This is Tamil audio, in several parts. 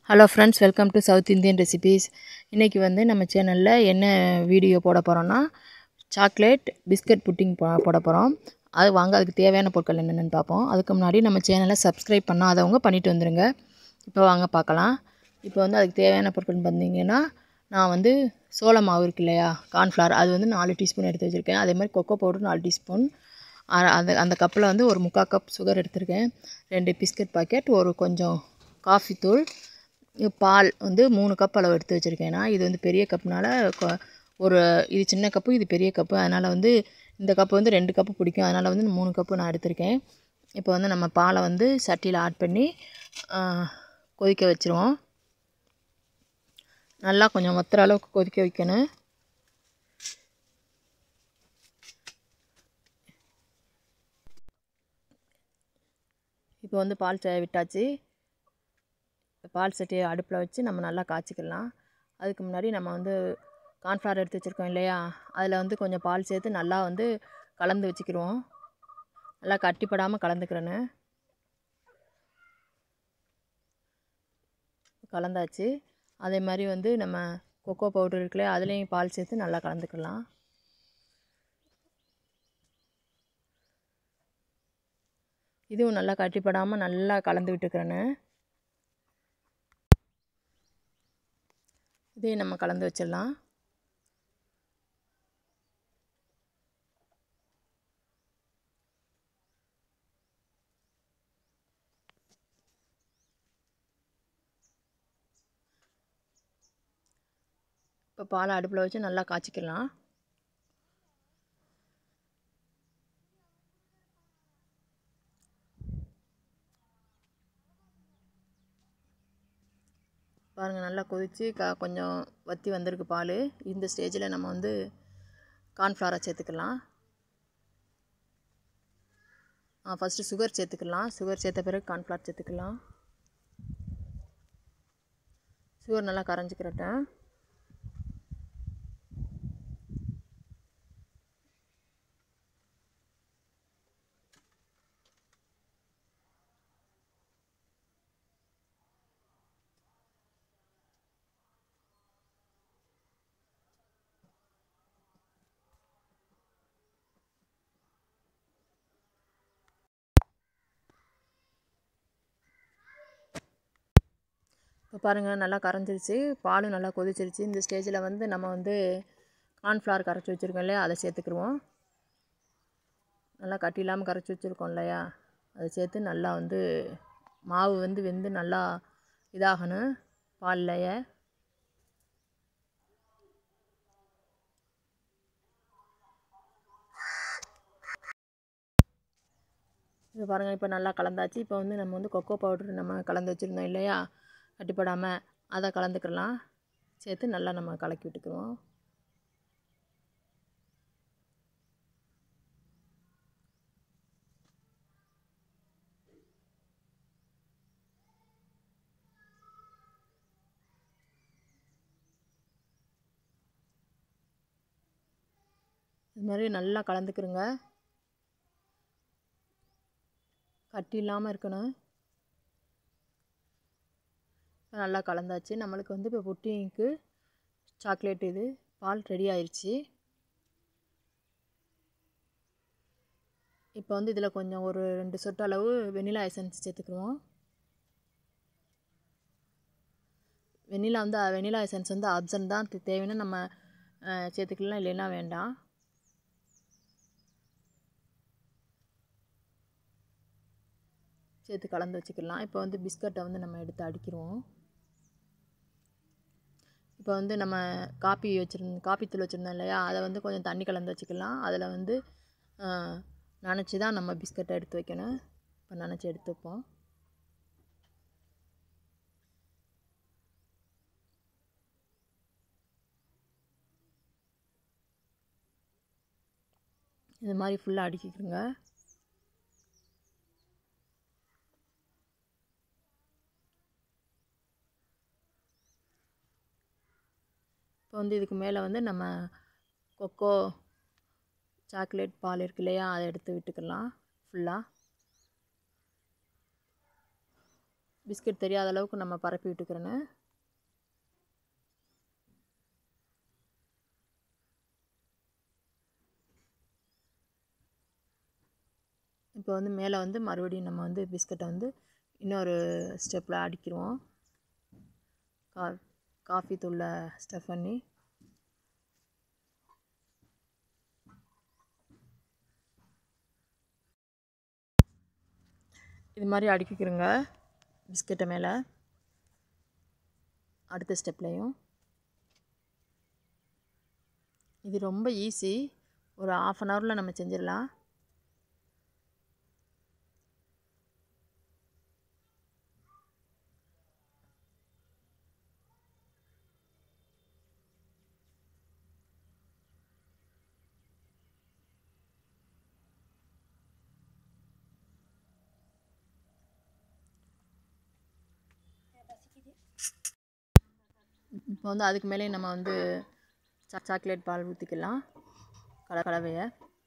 hello friends welcome to South Indian recipes இன்றைக்கி வந்து நம்ம சேனலில் என்ன வீடியோ போட போகிறோன்னா சாக்லேட் பிஸ்கட் புட்டிங் போ போட போகிறோம் அது வாங்க அதுக்கு தேவையான பொருட்கள் என்னென்னு பார்ப்போம் அதுக்கு முன்னாடி நம்ம சேனலை சப்ஸ்கிரைப் பண்ணாதவங்க பண்ணிட்டு வந்துடுங்க இப்போ வாங்க பார்க்கலாம் இப்போ வந்து அதுக்கு தேவையான பொருட்கள்னு பார்த்தீங்கன்னா நான் வந்து சோள மாவு இருக்கு இல்லையா கார்ன்ஃப்ளவர் அது வந்து நாலு டீஸ்பூன் எடுத்து வச்சுருக்கேன் அதே மாதிரி கொக்கோ பவுடர் நாலு டீஸ்பூன் அந்த அந்த கப்பில் வந்து ஒரு முக்கால் கப் சுகர் எடுத்திருக்கேன் ரெண்டு பிஸ்கட் பாக்கெட் ஒரு கொஞ்சம் காஃபி தூள் பால் வந்து மூணு கப் அளவு எடுத்து வச்சுருக்கேன் நான் இது வந்து பெரிய கப்னால கொ- ஒரு இது சின்ன கப்பு இது பெரிய கப்பு அதனால் வந்து இந்த கப்பு வந்து ரெண்டு கப்பு பிடிக்கும் அதனால் வந்து மூணு கப்பு நான் எடுத்திருக்கேன் இப்போ வந்து நம்ம பாலை வந்து சட்டியில் ஆட் பண்ணி ஆ, கொதிக்க வச்சுருவோம் நல்லா கொஞ்சம் வத்துற அளவுக்கு கொதிக்க வைக்கணும் இப்போ வந்து பால் ச விட்டாச்சு பால் சட்டியை அடுப்பில் வச்சு நம்ம நல்லா காய்ச்சிக்கலாம் அதுக்கு முன்னாடி நம்ம வந்து கார்ன்ஃப்ளவர் எடுத்து வச்சுருக்கோம் இல்லையா அதில் வந்து கொஞ்சம் பால் சேர்த்து நல்லா வந்து கலந்து வச்சுக்கிடுவோம் நல்லா கட்டிப்படாமல் கலந்துக்கிறேன்னு கலந்தாச்சு அதே மாதிரி வந்து நம்ம கொக்கோ பவுடர் இருக்குல்லையா அதுலேயும் பால் சேர்த்து நல்லா கலந்துக்கலாம் இதுவும் நல்லா கட்டிப்படாமல் நல்லா கலந்து விட்டுக்கிறேன்னு இதையும் நம்ம கலந்து வச்சிடலாம் இப்போ பாலை அடுப்பில் வச்சு நல்லா காய்ச்சிக்கலாம் பாருங்கள் நல்லா கொதித்து க கொஞ்சம் வற்றி வந்திருக்கு பால் இந்த ஸ்டேஜில் நம்ம வந்து கார்ன்ஃப்ளவரை சேர்த்துக்கலாம் ஃபஸ்ட்டு சுகர் சேர்த்துக்கலாம் சுகர் சேர்த்த பிறகு கார்ன்ஃப்ளவர் சேர்த்துக்கலாம் சுகர் நல்லா கரைஞ்சிக்கிறட்டும் இப்போ பாருங்கள் நல்லா கரைஞ்சிருச்சு பாலும் நல்லா கொதிச்சிருச்சு இந்த ஸ்டேஜில் வந்து நம்ம வந்து கார்ன்ஃப்ளவர் கரைச்சி வச்சுருக்கோம் இல்லையா அதை சேர்த்துக்கிருவோம் நல்லா கட்டி இல்லாமல் கரைச்சி வச்சுருக்கோம் இல்லையா அதை சேர்த்து நல்லா வந்து மாவு வந்து வெந்து நல்லா இதாகணும் பால்லையே இது பாருங்கள் இப்போ நல்லா கலந்தாச்சு இப்போ வந்து நம்ம வந்து கொக்கோ பவுடர் நம்ம கலந்து வச்சுருந்தோம் இல்லையா கட்டிப்படாமல் அதை கலந்துக்கலாம் சேர்த்து நல்லா நம்ம கலக்கி விட்டுக்குவோம் இது மாதிரி நல்லா கலந்துக்கிறோங்க கட்டி இல்லாமல் இருக்கணும் நல்லா கலந்தாச்சு நம்மளுக்கு வந்து இப்போ புட்டிங்க்கு சாக்லேட் இது பால் ரெடி ஆயிடுச்சு இப்போ வந்து இதில் கொஞ்சம் ஒரு ரெண்டு சொட்டு அளவு வெனிலா எசன்ஸ் சேர்த்துக்குருவோம் வெனிலா வந்து வெனிலா எசன்ஸ் வந்து அப்சன் தான் தே- தேவைன்னா நம்ம அஹ், சேர்த்துக்கலாம் இல்லைன்னா வேண்டாம் சேர்த்து கலந்து வச்சுக்கலாம் இப்போ வந்து பிஸ்கட்டை வந்து நம்ம எடுத்து அடிக்கிடுவோம் இப்போ வந்து நம்ம காப்பி வச்சுருந்தோம் காப்பி தூள் வச்சுருந்தோம் இல்லையா அதை வந்து கொஞ்சம் தண்ணி கலந்து வச்சுக்கலாம் அதில் வந்து நனைச்சி தான் நம்ம பிஸ்கட்டை எடுத்து வைக்கணும் இப்போ நனைச்சி எடுத்து வைப்போம் இது மாதிரி ஃபுல்லாக அடிக்கிக்கிறோங்க இப்போ வந்து இதுக்கு மேலே வந்து நம்ம கொக்கோ சாக்லேட் பால் இருக்கு இல்லையா அதை எடுத்து விட்டுக்கலாம் ஃபுல்லாக பிஸ்கட் தெரியாத அளவுக்கு நம்ம பரப்பி விட்டுக்கிறேன்னு இப்போ வந்து மேலே வந்து மறுபடியும் நம்ம வந்து பிஸ்கட்டை வந்து இன்னொரு ஸ்டெப்பில் அடிக்கிடுவோம் கா காஃபி தூளை ஸ்டெப் பண்ணி இது மாதிரி அடுக்கிக்கிறோங்க பிஸ்கட்டை மேலே அடுத்த ஸ்டெப்லேயும் இது ரொம்ப ஈஸி ஒரு ஆஃப் அன் ஹவரில் நம்ம செஞ்சிடலாம் இப்போ வந்து அதுக்கு மேலே நம்ம வந்து சா சாக்லேட் பால் ஊற்றிக்கலாம் கல கலவையை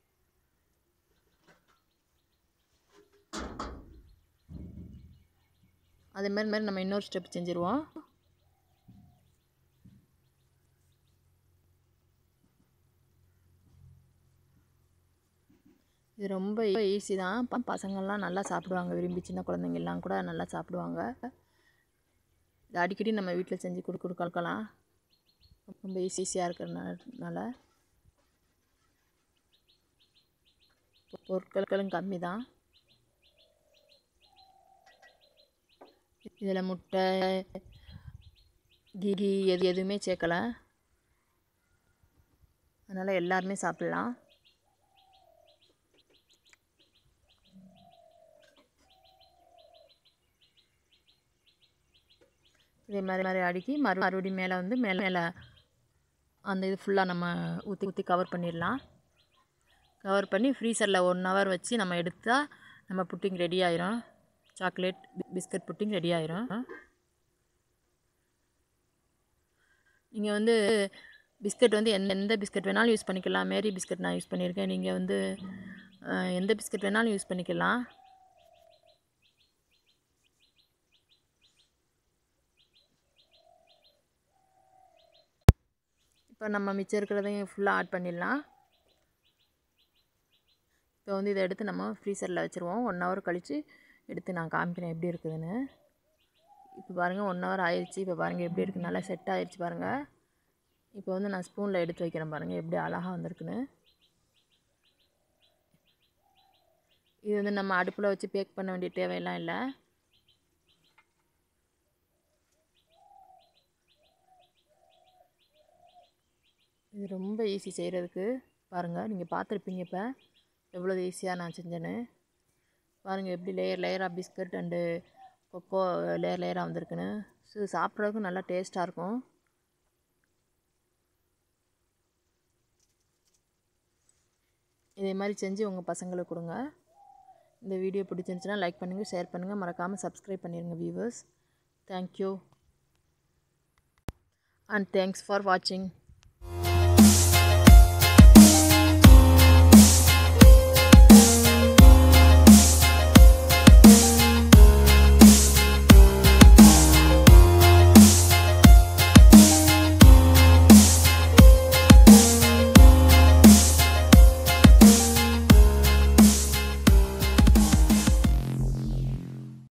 அதே மாதிரி மாதிரி நம்ம இன்னொரு ஸ்டெப் செஞ்சுருவோம் இது ரொம்ப ஈஸி தான் ப- பசங்கள்லாம் நல்லா சாப்பிடுவாங்க விரும்பி சின்ன குழந்தைங்கெல்லாம் கூட நல்லா சாப்பிடுவாங்க இது அடிக்கடி நம்ம வீட்டில் செஞ்சு கொடு கொடுக்கலாம் ரொம்ப ஈஸியாக இருக்கிறதுனால பொருட்களும் கம்மி தான் இதில் முட்டை கீ எது எதுவுமே சேர்க்கலை அதனால் எல்லாருமே சாப்பிட்லாம் இதே மாதிரி மாதிரி அடுக்கி மறு மறுபடியும் மேலே வந்து மேலே மேலே அந்த இது ஃபுல்லாக நம்ம ஊற்றி ஊற்றி கவர் பண்ணிடலாம் கவர் பண்ணி ஃப்ரீசரில் ஒன் ஹவர் வச்சு நம்ம எடுத்தால் நம்ம புட்டிங் ரெடி ஆயிரும் சாக்லேட் பிஸ்கட் புட்டிங் ரெடி ஆயிரும் நீங்கள் வந்து பிஸ்கட் வந்து எந்த எந்த பிஸ்கட் வேணாலும் யூஸ் பண்ணிக்கலாம் மேரி பிஸ்கட் நான் யூஸ் பண்ணியிருக்கேன் நீங்கள் வந்து அஹ், எந்த பிஸ்கட் வேணாலும் யூஸ் பண்ணிக்கலாம் இப்போ நம்ம மிச்சம் இருக்கிறதையும் ஃபுல்லாக ஆட் பண்ணிடலாம் இப்போ வந்து இதை எடுத்து நம்ம ஃப்ரீசரில் வச்சுருவோம் ஒன் ஹவர் கழித்து எடுத்து நான் காமிக்கிறேன் எப்படி இருக்குதுன்னு இப்போ பாருங்கள் ஒன் ஹவர் ஆயிடுச்சு இப்போ பாருங்கள் எப்படி இருக்குது நல்லா செட் ஆயிடுச்சு பாருங்கள் இப்போ வந்து நான் ஸ்பூனில் எடுத்து வைக்கிறேன் பாருங்கள் எப்படி அழகாக வந்திருக்குன்னு இது வந்து நம்ம அடுப்பில் வச்சு பேக் பண்ண வேண்டிய தேவையெல்லாம் இல்லை இது ரொம்ப ஈஸி செய்கிறதுக்கு பாருங்கள் நீங்கள் பார்த்துருப்பீங்க இப்போ எவ்வளோ ஈஸியாக நான் செஞ்சேன்னு பாருங்கள் எப்படி லேயர் லேயராக பிஸ்கட் அண்டு கொக்கோ லேயர் லேயராக வந்திருக்குன்னு ஸோ இது சாப்பிட்றதுக்கும் நல்லா டேஸ்ட்டாக இருக்கும் இதே மாதிரி செஞ்சு உங்கள் பசங்களுக்கு கொடுங்க இந்த வீடியோ பிடிச்சிருந்துச்சுன்னா லைக் பண்ணுங்கள் ஷேர் பண்ணுங்கள் மறக்காமல் சப்ஸ்கிரைப் பண்ணிடுங்க viewers thank you and thanks for வாட்சிங்